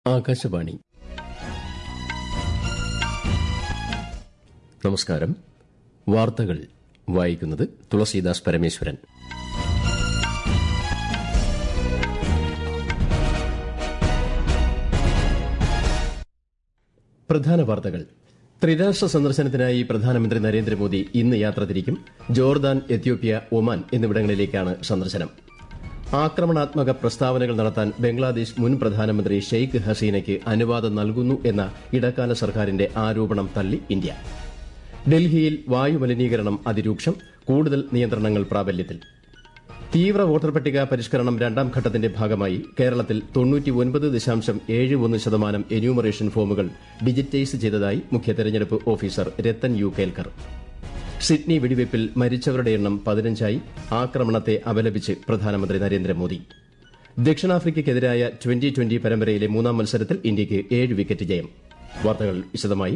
ആകാശവാണി നമസ്കാരം വാർത്തകൾ വായിക്കുന്നത് തുളസീദാസ് പരമേശ്വരൻ പ്രധാന വാർത്തകൾ ത്രിരാഷ്ട്ര സന്ദർശനത്തിനായി പ്രധാനമന്ത്രി നരേന്ദ്രമോദി ഇന്ന് യാത്ര തിരിക്കും ജോർദാൻ എത്യോപ്യ ഒമാൻ എന്നിവിടങ്ങളിലേക്കാണ് സന്ദർശനം ആക്രമണാത്മക പ്രസ്താവനകൾ നടത്താൻ ബംഗ്ലാദേശ് മുൻ പ്രധാനമന്ത്രി ഷെയ്ഖ് ഹസീനയ്ക്ക് അനുവാദം നൽകുന്നു എന്ന ഇടക്കാല സർക്കാരിന്റെ ആരോപണം തള്ളി ഇന്ത്യ ഡൽഹിയിൽ വായുമലിനീകരണം അതിരൂക്ഷം കൂടുതൽ നിയന്ത്രണങ്ങൾ പ്രാബല്യത്തിൽ തീവ്ര വോട്ടർ പട്ടിക പരിഷ്കരണം രണ്ടാം ഘട്ടത്തിന്റെ ഭാഗമായി കേരളത്തിൽ തൊണ്ണൂറ്റിയൊൻപത് ദശാംശം ഏഴ് ഒന്ന് ശതമാനം എന്യൂമറേഷൻ ഫോമുകൾ ഡിജിറ്റൈസ് ചെയ്തതായി മുഖ്യ തെരഞ്ഞെടുപ്പ് officer Rathan U Kelkar Sydney വെടിവയ്പിൽ മരിച്ചവരുടെ എണ്ണം പതിനഞ്ചായി ആക്രമണത്തെ അപലപിച്ച് പ്രധാനമന്ത്രി നരേന്ദ്രമോദി ദക്ഷിണാഫ്രിക്കയ്ക്കെതിരായ ട്വന്റി ട്വന്റി പരമ്പരയിലെ മൂന്നാം മത്സരത്തിൽ ഇന്ത്യയ്ക്ക് ഏഴ് വിക്കറ്റ് ജയം വാർത്തകൾ വിശദമായി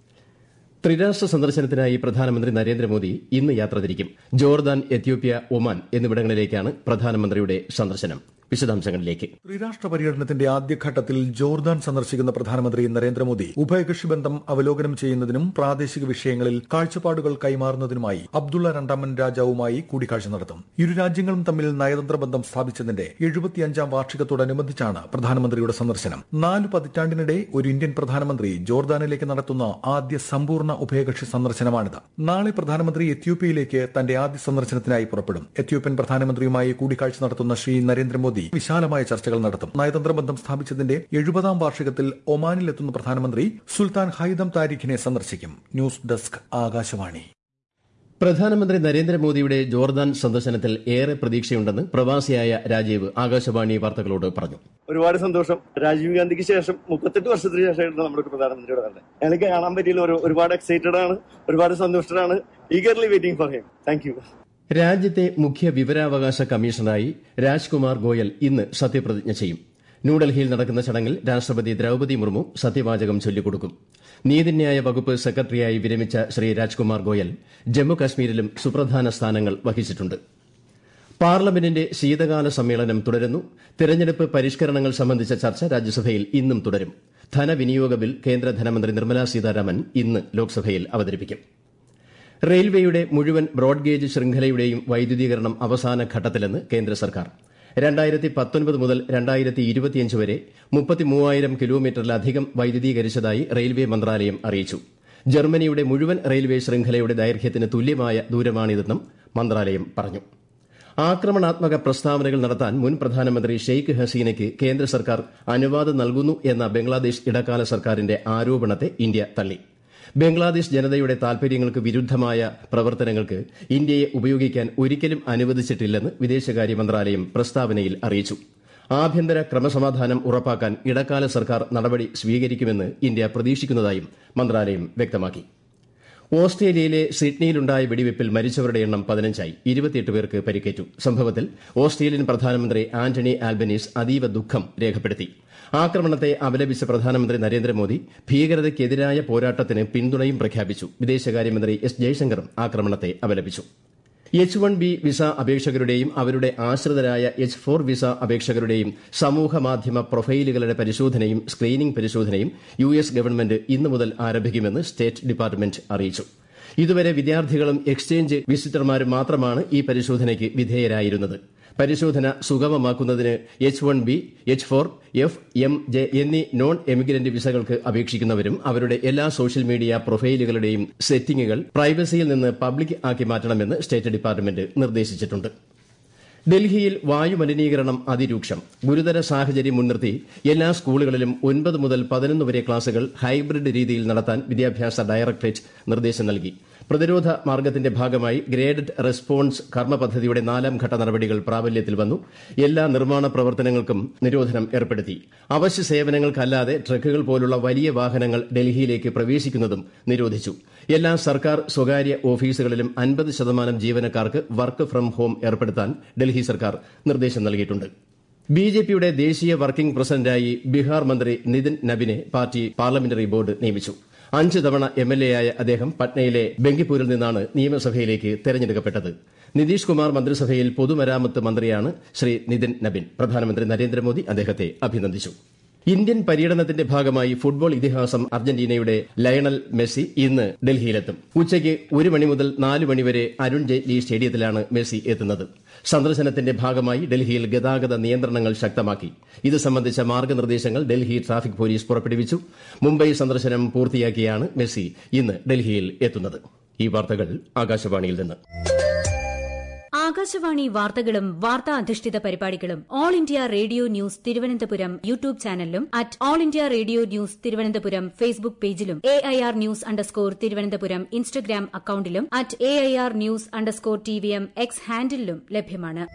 ത്രിരാഷ്ട്ര സന്ദർശനത്തിനായി പ്രധാനമന്ത്രി നരേന്ദ്രമോദി ഇന്ന് യാത്ര തിരിക്കും ജോർദാൻ എത്യോപ്യ ഒമാൻ എന്നിവിടങ്ങളിലേക്കാണ് പ്രധാനമന്ത്രിയുടെ സന്ദർശനം വിശദാംശങ്ങളിലേക്ക് ത്രിരാഷ്ട്ര പര്യടനത്തിന്റെ ആദ്യഘട്ടത്തിൽ ജോർദാൻ സന്ദർശിക്കുന്ന പ്രധാനമന്ത്രി നരേന്ദ്രമോദി ഉഭയകക്ഷി ബന്ധം അവലോകനം ചെയ്യുന്നതിനും പ്രാദേശിക വിഷയങ്ങളിൽ കാഴ്ചപ്പാടുകൾ കൈമാറുന്നതിനുമായി അബ്ദുള്ള രണ്ടാമൻ രാജാവുമായി കൂടിക്കാഴ്ച നടത്തും ഇരു രാജ്യങ്ങളും തമ്മിൽ നയതന്ത്ര ബന്ധം സ്ഥാപിച്ചതിന്റെ എഴുപത്തിയഞ്ചാം വാർഷികത്തോടനുബന്ധിച്ചാണ് പ്രധാനമന്ത്രിയുടെ സന്ദർശനം നാല് പതിറ്റാണ്ടിനിടെ ഒരു ഇന്ത്യൻ പ്രധാനമന്ത്രി ജോർദാനിലേക്ക് നടത്തുന്ന ആദ്യ സമ്പൂർണ്ണ ഉഭയകക്ഷി സന്ദർശനമാണിത് നാളെ പ്രധാനമന്ത്രി എത്യോപ്യയിലേക്ക് തന്റെ ആദ്യ സന്ദർശനത്തിനായി പുറപ്പെടും എത്യോപ്യൻ പ്രധാനമന്ത്രിയുമായി കൂടിക്കാഴ്ച നടത്തുന്ന ശ്രീ നരേന്ദ്രമോദി വിശാലമായ ചർച്ചകൾ നടത്തും നയതന്ത്ര ബന്ധം സ്ഥാപിച്ചതിന്റെ എഴുപതാം വാർഷികത്തിൽ ഒമാനിലെത്തുന്ന പ്രധാനമന്ത്രി സുൽത്താൻ ഹൈദം താരിഖിനെ സന്ദർശിക്കും ന്യൂസ് ഡെസ്ക് ആകാശവാണി പ്രധാനമന്ത്രി നരേന്ദ്രമോദിയുടെ ജോർദാൻ സന്ദർശനത്തിൽ ഏറെ പ്രതീക്ഷയുണ്ടെന്ന് പ്രവാസിയായ രാജീവ് ആകാശവാണി വാർത്തകളോട് പറഞ്ഞു ഒരുപാട് സന്തോഷം രാജീവ് ഗാന്ധിക്ക് ശേഷം മുപ്പത്തെട്ട് വർഷത്തിന് ശേഷമായിട്ട് നമ്മുടെ ഒരു പ്രധാനമന്ത്രിയുടെ തന്നെ എനിക്ക് കാണാൻ പറ്റിയില്ല ഒരു ഒരുപാട് എക്സൈറ്റഡ് ആണ് ഒരുപാട് സന്തുഷ്ടരാണ് eagerly waiting for him thank you രാജ്യത്തെ മുഖ്യ വിവരാവകാശ കമ്മീഷണറായി രാജ്കുമാർ ഗോയൽ ഇന്ന് സത്യപ്രതിജ്ഞ ചെയ്യും ന്യൂഡൽഹിയിൽ നടക്കുന്ന ചടങ്ങിൽ രാഷ്ട്രപതി ദ്രൌപതി മുർമു സത്യവാചകം ചൊല്ലിക്കൊടുക്കും നീതിന്യായ വകുപ്പ് സെക്രട്ടറിയായി വിരമിച്ച ശ്രീ രാജ്കുമാർ ഗോയൽ ജമ്മുകശ്മീരിലും സുപ്രധാന സ്ഥാനങ്ങൾ വഹിച്ചിട്ടുണ്ട് പാർലമെന്റിന്റെ ശീതകാല സമ്മേളനം തുടരുന്നു തെരഞ്ഞെടുപ്പ് പരിഷ്കരണങ്ങൾ സംബന്ധിച്ച ചർച്ച രാജ്യസഭയിൽ ഇന്നും തുടരും ധനവിനിയോഗ ബിൽ കേന്ദ്ര ധനമന്ത്രി നിർമ്മലാ സീതാരാമൻ ഇന്ന് ലോക്സഭയിൽ അവതരിപ്പിക്കും റെയിൽവേയുടെ മുഴുവൻ ബ്രോഡ്ഗേജ് ശൃംഖലയുടെയും വൈദ്യുതീകരണം അവസാന ഘട്ടത്തിലെന്ന് കേന്ദ്ര സർക്കാർ രണ്ടായിരത്തി പത്തൊൻപത് മുതൽ രണ്ടായിരത്തി ഇരുപത്തിയഞ്ച് വരെ മുപ്പത്തിമൂവായിരം കിലോമീറ്ററിലധികം വൈദ്യുതീകരിച്ചതായി റെയിൽവേ മന്ത്രാലയം അറിയിച്ചു ജർമ്മനിയുടെ മുഴുവൻ റെയിൽവേ ശൃംഖലയുടെ ദൈർഘ്യത്തിന് തുല്യമായ ദൂരമാണിതെന്നും മന്ത്രാലയം പറഞ്ഞു ആക്രമണാത്മക പ്രസ്താവനകൾ നടത്താൻ മുൻ പ്രധാനമന്ത്രി ഷെയ്ഖ് ഹസീനയ്ക്ക് കേന്ദ്ര സർക്കാർ അനുവാദം നൽകുന്നു എന്ന ബംഗ്ലാദേശ് ഇടക്കാല സർക്കാരിന്റെ ആരോപണത്തെ ഇന്ത്യ തള്ളി ബംഗ്ലാദേശ് ജനതയുടെ താൽപര്യങ്ങൾക്ക് വിരുദ്ധമായ പ്രവർത്തനങ്ങൾക്ക് ഇന്ത്യയെ ഉപയോഗിക്കാൻ ഒരിക്കലും അനുവദിച്ചിട്ടില്ലെന്ന് വിദേശകാര്യ മന്ത്രാലയം പ്രസ്താവനയിൽ അറിയിച്ചു ആഭ്യന്തര ക്രമസമാധാനം ഉറപ്പാക്കാൻ ഇടക്കാല സർക്കാർ നടപടി സ്വീകരിക്കുമെന്ന് ഇന്ത്യ പ്രതീക്ഷിക്കുന്നതായും മന്ത്രാലയം വ്യക്തമാക്കി ഓസ്ട്രേലിയയിലെ സിഡ്നിയിലുണ്ടായ വെടിവയ്പിൽ മരിച്ചവരുടെ എണ്ണം പതിനഞ്ചായി ഇരുപത്തിയെട്ട് പേർക്ക് പരിക്കേറ്റു സംഭവത്തിൽ ഓസ്ട്രേലിയൻ പ്രധാനമന്ത്രി ആന്റണി ആൽബനീസ് അതീവ ദുഃഖം രേഖപ്പെടുത്തി ആക്രമണത്തെ അപലപിച്ച പ്രധാനമന്ത്രി നരേന്ദ്രമോദി ഭീകരതയ്ക്കെതിരായ പോരാട്ടത്തിന് പിന്തുണയും പ്രഖ്യാപിച്ചു വിദേശകാര്യമന്ത്രി എസ് ജയശങ്കറും ആക്രമണത്തെ അപലപിച്ചു എച്ച് വൺ ബി വിസ അപേക്ഷകരുടെയും അവരുടെ ആശ്രിതരായ എച്ച് ഫോർ വിസ അപേക്ഷകരുടെയും സമൂഹ മാധ്യമ പ്രൊഫൈലുകളുടെ പരിശോധനയും സ്ക്രീനിംഗ് പരിശോധനയും യു എസ് ഗവൺമെന്റ് ഇന്നു മുതൽ ആരംഭിക്കുമെന്ന് സ്റ്റേറ്റ് ഡിപ്പാർട്ട്മെന്റ് അറിയിച്ചു ഇതുവരെ വിദ്യാർത്ഥികളും എക്സ്ചേഞ്ച് വിസിറ്റർമാരും മാത്രമാണ് ഈ പരിശോധനയ്ക്ക് വിധേയരായിരുന്നത് പരിശോധന സുഗമമാക്കുന്നതിന് H one B H four F M J എന്നീ നോൺ എമിഗ്രന്റ് വിസകൾക്ക് അപേക്ഷിക്കുന്നവരും അവരുടെ എല്ലാ സോഷ്യൽ മീഡിയ പ്രൊഫൈലുകളുടെയും സെറ്റിംഗുകൾ പ്രൈവസിയിൽ നിന്ന് പബ്ലിക് ആക്കി മാറ്റണമെന്ന് സ്റ്റേറ്റ് ഡിപ്പാർട്ട്മെന്റ് നിർദ്ദേശിച്ചിട്ടുണ്ട് ഡൽഹിയിൽ വായുമലിനീകരണം അതിരൂക്ഷം ഗുരുതര സാഹചര്യം മുൻനിർത്തി എല്ലാ സ്കൂളുകളിലും ഒൻപത് മുതൽ പതിനൊന്ന് വരെ ക്ലാസുകൾ ഹൈബ്രിഡ് രീതിയിൽ നടത്താൻ വിദ്യാഭ്യാസ ഡയറക്ടറേറ്റ് നിർദ്ദേശം നൽകി പ്രതിരോധ മാർഗത്തിന്റെ ഭാഗമായി ഗ്രേഡഡ് റെസ്പോൺസ് കർമ്മ പദ്ധതിയുടെ നാലാം ഘട്ട നടപടികൾ പ്രാബല്യത്തിൽ വന്നു എല്ലാ നിർമ്മാണ പ്രവർത്തനങ്ങൾക്കും നിരോധനം ഏർപ്പെടുത്തി അവശ്യ സേവനങ്ങൾക്കല്ലാതെ ട്രക്കുകൾ പോലുള്ള വലിയ വാഹനങ്ങൾ ഡൽഹിയിലേക്ക് പ്രവേശിക്കുന്നതും നിരോധിച്ചു എല്ലാ സർക്കാർ സ്വകാര്യ ഓഫീസുകളിലും അൻപത് ശതമാനം ജീവനക്കാർക്ക് വർക്ക് ഫ്രം ഹോം ഏർപ്പെടുത്താൻ ഡൽഹി സർക്കാർ നിർദ്ദേശം നൽകിയിട്ടുണ്ട് ബി ജെ പിയുടെ ദേശീയ വർക്കിംഗ് പ്രസിഡന്റായി ബീഹാർ മന്ത്രി നിതിൻ നബിനെ പാർട്ടി പാർലമെന്ററി ബോർഡ് നിയമിച്ചു അഞ്ച് തവണ എം എൽ എ ആയ അദ്ദേഹം പട്നയിലെ ബംഗിപ്പൂരിൽ നിന്നാണ് നിയമസഭയിലേക്ക് തെരഞ്ഞെടുക്കപ്പെട്ടത് നിതീഷ് കുമാർ മന്ത്രിസഭയിൽ പൊതുമരാമത്ത് മന്ത്രിയാണ് ശ്രീ നിതിൻ നബിൻ പ്രധാനമന്ത്രി നരേന്ദ്രമോദി അദ്ദേഹത്തെ അഭിനന്ദിച്ചു ഇന്ത്യൻ പര്യടനത്തിന്റെ ഭാഗമായി ഫുട്ബോൾ ഇതിഹാസം അർജന്റീനയുടെ ലയണൽ മെസ്സി ഇന്ന് ഡൽഹിയിലെത്തും ഉച്ചയ്ക്ക് ഒരു മണി മുതൽ നാല് മണിവരെ അരുൺ ജെയ്റ്റ്ലി സ്റ്റേഡിയത്തിലാണ് മെസ്സി എത്തുന്നത് സന്ദർശനത്തിന്റെ ഭാഗമായി ഡൽഹിയിൽ ഗതാഗത നിയന്ത്രണങ്ങൾ ശക്തമാക്കി ഇത് സംബന്ധിച്ച മാർഗനിർദ്ദേശങ്ങൾ ഡൽഹി ട്രാഫിക് പോലീസ് പുറപ്പെടുവിച്ചു മുംബൈ സന്ദർശനം പൂർത്തിയാക്കിയാണ് മെസ്സി ഇന്ന് ഡൽഹിയിൽ എത്തുന്നത് ഈ വാർത്തകൾ ആകാശവാണിയിൽ നിന്ന് ആകാശവാണി വാർത്തകളും വാർത്താ അധിഷ്ഠിത പരിപാടികളും all India radio news Thiruvananthapuram YouTube ചാനലിലും at all India radio news Thiruvananthapuram Facebook പേജിലും A I R news underscore Thiruvananthapuram Instagram അക്കൌണ്ടിലും at A I R news underscore T V M X ഹാൻഡിലും ലഭ്യമാണ്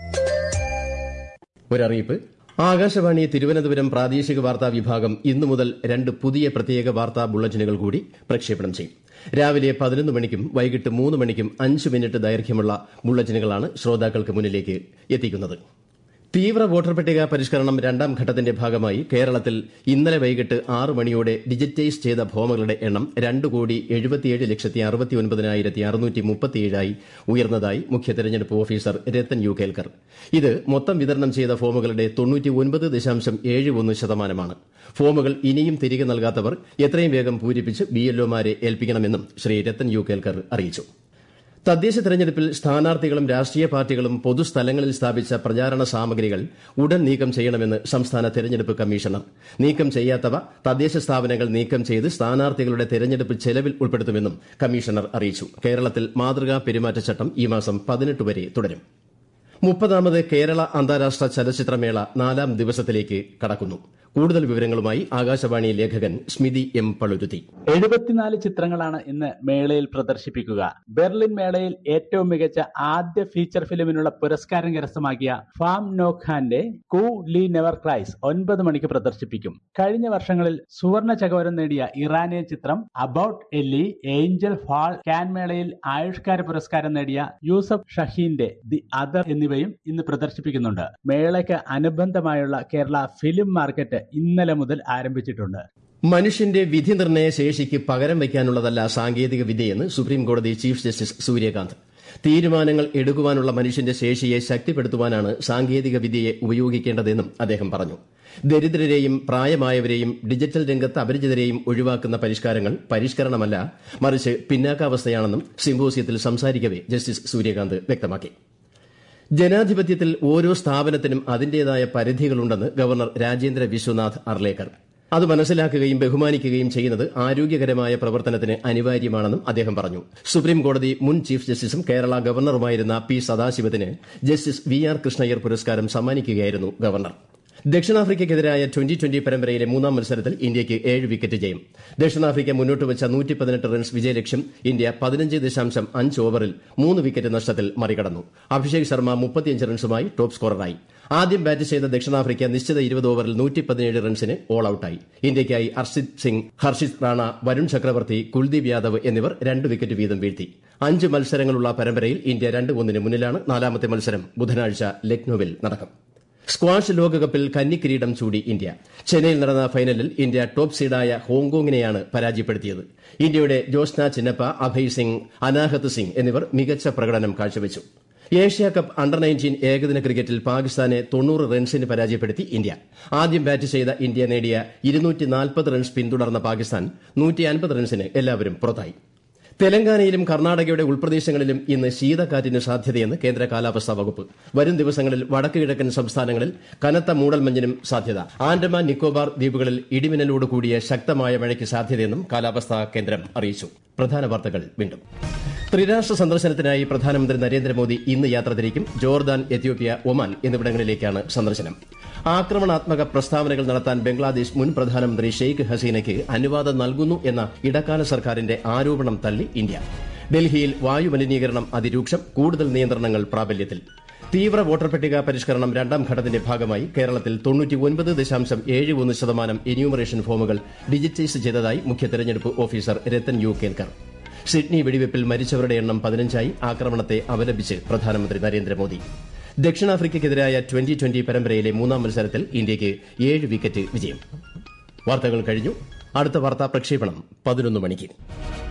ഒരറിയിപ്പ് ആകാശവാണി തിരുവനന്തപുരം പ്രാദേശിക വാർത്താ വിഭാഗം ഇന്നു മുതൽ രണ്ട് പുതിയ പ്രത്യേക വാർത്താ ബുള്ളറ്റിനുകൾ കൂടി പ്രക്ഷേപണം ചെയ്യും രാവിലെ പതിനൊന്ന് മണിക്കും വൈകിട്ട് മൂന്ന് മണിക്കും അഞ്ച് മിനിറ്റ് ദൈർഘ്യമുള്ള ബുള്ളറ്റിനുകളാണ് ശ്രോതാക്കൾക്ക് മുന്നിലേക്ക് എത്തിക്കുന്നത് തീവ്ര വോട്ടർ പട്ടിക പരിഷ്കരണം രണ്ടാം ഘട്ടത്തിന്റെ ഭാഗമായി കേരളത്തിൽ ഇന്നലെ വൈകിട്ട് ആറ് മണിയോടെ ഡിജിറ്റൈസ് ചെയ്ത ഫോമുകളുടെ എണ്ണം രണ്ട് കോടി എഴുപത്തിയേഴ് ലക്ഷത്തി അറുപത്തി ഒൻപതിനായിരത്തി അറുന്നൂറ്റി മുപ്പത്തിയേഴായി ഉയർന്നതായി മുഖ്യ തെരഞ്ഞെടുപ്പ് ഓഫീസർ രത്തൻ യു കേൽക്കർ ഇത് മൊത്തം വിതരണം ചെയ്ത ഫോമുകളുടെ തൊണ്ണൂറ്റി ഒൻപത് ദശാംശം ഏഴ് ഒന്ന് ശതമാനമാണ് ഫോമുകൾ ഇനിയും തിരികെ നൽകാത്തവർ എത്രയും വേഗം പൂരിപ്പിച്ച് ബിഎൽഒമാരെ ഏൽപ്പിക്കണമെന്നും ശ്രീ രത്തൻ യു കേൽക്കർ അറിയിച്ചു തദ്ദേശ തെരഞ്ഞെടുപ്പിൽ സ്ഥാനാർത്ഥികളും രാഷ്ട്രീയ പാർട്ടികളും പൊതുസ്ഥലങ്ങളിൽ സ്ഥാപിച്ച പ്രചാരണ സാമഗ്രികൾ ഉടൻ നീക്കം ചെയ്യണമെന്ന് സംസ്ഥാന തെരഞ്ഞെടുപ്പ് കമ്മീഷണർ നീക്കം ചെയ്യാത്തവ തദ്ദേശ സ്ഥാപനങ്ങൾ നീക്കം ചെയ്ത് സ്ഥാനാർത്ഥികളുടെ തെരഞ്ഞെടുപ്പ് ചെലവിൽ ഉൾപ്പെടുത്തുമെന്നും കമ്മീഷണർ അറിയിച്ചു കേരളത്തിൽ മാതൃകാ പെരുമാറ്റച്ചട്ടം ഈ മാസം പതിനെട്ട് വരെ തുടരും മുപ്പതാമത് കേരള അന്താരാഷ്ട്ര ചലച്ചിത്രമേള നാലാം ദിവസത്തിലേക്ക് കടക്കുന്നു കൂടുതൽ വിവരങ്ങളുമായി ആകാശവാണി ലേഖകൻ സ്മിതി എം പളുരുത്തി എഴുപത്തിനാല് ചിത്രങ്ങളാണ് ഇന്ന് മേളയിൽ പ്രദർശിപ്പിക്കുക ബെർലിൻ മേളയിൽ ഏറ്റവും മികച്ച ആദ്യ ഫീച്ചർ ഫിലിമിനുള്ള പുരസ്കാരം കരസ്ഥമാക്കിയ ഫാം നോഖാന്റെ കൂ ലീ നെവർ ക്രൈസ് ഒൻപത് മണിക്ക് പ്രദർശിപ്പിക്കും കഴിഞ്ഞ വർഷങ്ങളിൽ സുവർണ ചകോരം നേടിയ ഇറാനിയൻ ചിത്രം About Elly Angel Fall Cannes മേളയിൽ ആയുഷ്കാര പുരസ്കാരം നേടിയ യൂസഫ് ഷഹീന്റെ ദി അതർ എന്നിവയും ഇന്ന് പ്രദർശിപ്പിക്കുന്നുണ്ട് മേളയ്ക്ക് അനുബന്ധമായുള്ള കേരള ഫിലിം മാർക്കറ്റ് ഇന്നലെ മുതൽ ആരംഭിച്ചിട്ടുണ്ട് മനുഷ്യന്റെ വിധി നിർണയ ശേഷിക്ക് പകരം വയ്ക്കാനുള്ളതല്ല സാങ്കേതിക വിദ്യയെന്ന് സുപ്രീം കോടതി ചീഫ് ജസ്റ്റിസ് സൂര്യകാന്ത് തീരുമാനങ്ങൾ എടുക്കുവാനുള്ള മനുഷ്യന്റെ ശേഷിയെ ശക്തിപ്പെടുത്തുവാനാണ് സാങ്കേതിക വിദ്യയെ ഉപയോഗിക്കേണ്ടതെന്നും അദ്ദേഹം പറഞ്ഞു ദരിദ്രരെയും പ്രായമായവരെയും ഡിജിറ്റൽ രംഗത്ത് അപരിചിതരെയും ഒഴിവാക്കുന്ന പരിഷ്കാരങ്ങൾ പരിഷ്കരണമല്ല മറിച്ച് പിന്നാക്കാവസ്ഥയാണെന്നും സിംബോസിയത്തിൽ സംസാരിക്കവെ ജസ്റ്റിസ് സൂര്യകാന്ത് വ്യക്തമാക്കി ജനാധിപത്യത്തിൽ ഓരോ സ്ഥാപനത്തിനും അതിന്റേതായ പരിധികളുണ്ടെന്ന് ഗവർണർ രാജേന്ദ്ര വിശ്വനാഥ് അർലേക്കർ അത് മനസ്സിലാക്കുകയും ബഹുമാനിക്കുകയും ചെയ്യുന്നത് ആരോഗ്യകരമായ പ്രവർത്തനത്തിന് അനിവാര്യമാണെന്നും അദ്ദേഹം പറഞ്ഞു സുപ്രീം കോടതി മുൻ ചീഫ് ജസ്റ്റിസും കേരള ഗവർണറുമായിരുന്ന പി സദാശിവത്തിന് ജസ്റ്റിസ് വി ആർ കൃഷ്ണയ്യർ പുരസ്കാരം സമ്മാനിക്കുകയായിരുന്നു ഗവർണർ ദക്ഷിണാഫ്രിക്കയ്ക്കെതിരായ ട്വന്റി ട്വന്റി പരമ്പരയിലെ മൂന്നാം മത്സരത്തിൽ ഇന്ത്യയ്ക്ക് ഏഴ് വിക്കറ്റ് ജയം ദക്ഷിണാഫ്രിക്ക മുന്നോട്ട് വെച്ച നൂറ്റി പതിനെട്ട് റൺസ് വിജയലക്ഷ്യം ഇന്ത്യ പതിനഞ്ച് ദശാംശം അഞ്ച് ഓവറിൽ മൂന്ന് വിക്കറ്റ് നഷ്ടത്തിൽ മറികടന്നു അഭിഷേക് ശർമ്മ മുപ്പത്തിയഞ്ച് റൺസുമായി ടോപ്പ് സ്കോററായി ആദ്യം ബാറ്റ് ചെയ്ത ദക്ഷിണാഫ്രിക്ക നിശ്ചിത ഇരുപത് ഓവറിൽ നൂറ്റി പതിനേഴ് റൺസിന് ഓൾ ഔട്ടായി ഇന്ത്യയ്ക്കായി ഹർഷിത് സിംഗ് ഹർഷിത് റാണ വരുൺ ചക്രവർത്തി കുൽദീപ് യാദവ് എന്നിവർ രണ്ട് വിക്കറ്റ് വീതം വീഴ്ത്തി അഞ്ച് മത്സരങ്ങളുള്ള പരമ്പരയിൽ ഇന്ത്യ രണ്ട് ഒന്നിന് മുന്നിലാണ് നാലാമത്തെ മത്സരം ബുധനാഴ്ച ലക്നൌവിൽ നടക്കും സ്ക്വാഷ് ലോകകപ്പിൽ കന്നിക്കിരീടം ചൂടി ഇന്ത്യ ചെന്നൈയിൽ നടന്ന ഫൈനലിൽ ഇന്ത്യ ടോപ്പ് സീഡായ ഹോങ്കോങ്ങിനെയാണ് പരാജയപ്പെടുത്തിയത് ഇന്ത്യയുടെ ജോസ്ന ചിന്നപ്പ അഭയ് സിംഗ് അനാഹത് സിംഗ് എന്നിവർ മികച്ച പ്രകടനം കാഴ്ചവെച്ചു ഏഷ്യ കപ്പ് അണ്ടർ നയൻറ്റീൻ ഏകദിന ക്രിക്കറ്റിൽ പാകിസ്ഥാനെ തൊണ്ണൂറ് റൺസിന് പരാജയപ്പെടുത്തി ഇന്ത്യ ആദ്യം ബാറ്റ് ചെയ്ത ഇന്ത്യ നേടിയ ഇരുന്നൂറ്റി റൺസ് പിന്തുടർന്ന പാകിസ്ഥാൻ നൂറ്റി റൺസിന് എല്ലാവരും പുറത്തായി തെലങ്കാനയിലും കർണാടകയുടെ ഉൾപ്രദേശങ്ങളിലും ഇന്ന് ശീതക്കാറ്റിന് സാധ്യതയെന്ന് കേന്ദ്ര കാലാവസ്ഥാ വകുപ്പ് വരും ദിവസങ്ങളിൽ വടക്ക് കിഴക്കൻ സംസ്ഥാനങ്ങളിൽ കനത്ത മൂടൽമഞ്ഞിനും സാധ്യത ആൻഡമാൻ നിക്കോബാർ ദ്വീപുകളിൽ ഇടിമിന്നലോട് കൂടിയ ശക്തമായ മഴയ്ക്ക് സാധ്യതയെന്നും കാലാവസ്ഥാ കേന്ദ്രം അറിയിച്ചു പ്രധാന വാർത്തകൾ വീണ്ടും ത്രിരാഷ്ട്ര സന്ദർശനത്തിനായി പ്രധാനമന്ത്രി നരേന്ദ്രമോദി ഇന്ന് യാത്ര തിരിക്കും ജോർദാൻ എത്യോപ്യ ഒമാൻ എന്നിവിടങ്ങളിലേക്കാണ് സന്ദർശനം ആക്രമണാത്മക പ്രസ്താവനകൾ നടത്താൻ ബംഗ്ലാദേശ് മുൻ പ്രധാനമന്ത്രി ഷെയ്ഖ് ഹസീനയ്ക്ക് അനുവാദം നൽകുന്നു എന്ന ഇടക്കാല സർക്കാരിന്റെ ആരോപണം തള്ളി ഇന്ത്യ ഡൽഹിയിൽ വായുമലിനീകരണം അതിരൂക്ഷം കൂടുതൽ നിയന്ത്രണങ്ങൾ പ്രാബല്യത്തിൽ തീവ്ര വോട്ടർ പട്ടിക പരിഷ്കരണം രണ്ടാം ഘട്ടത്തിന്റെ ഭാഗമായി കേരളത്തിൽ തൊണ്ണൂറ്റിയൊൻപത് ദശാംശം ഏഴ് ഒന്ന് ശതമാനം എന്യൂമറേഷൻ ഫോമുകൾ ഡിജിറ്റൈസ് ചെയ്തതായി മുഖ്യ തെരഞ്ഞെടുപ്പ് officer Rathan U Kelkar Sydney വെടിവയ്പിൽ മരിച്ചവരുടെ എണ്ണം പതിനഞ്ചായി ആക്രമണത്തെ അപലപിച്ച് പ്രധാനമന്ത്രി നരേന്ദ്രമോദി ദക്ഷിണാഫ്രിക്കയ്ക്കെതിരായ ട്വന്റി ട്വന്റി പരമ്പരയിലെ മൂന്നാം മത്സരത്തിൽ ഇന്ത്യയ്ക്ക് ഏഴ് വിക്കറ്റ് വിജയം വാർത്തകൾ കഴിഞ്ഞു അടുത്ത വാർത്താ പ്രക്ഷേപണം പതിനൊന്ന് മണിക്ക്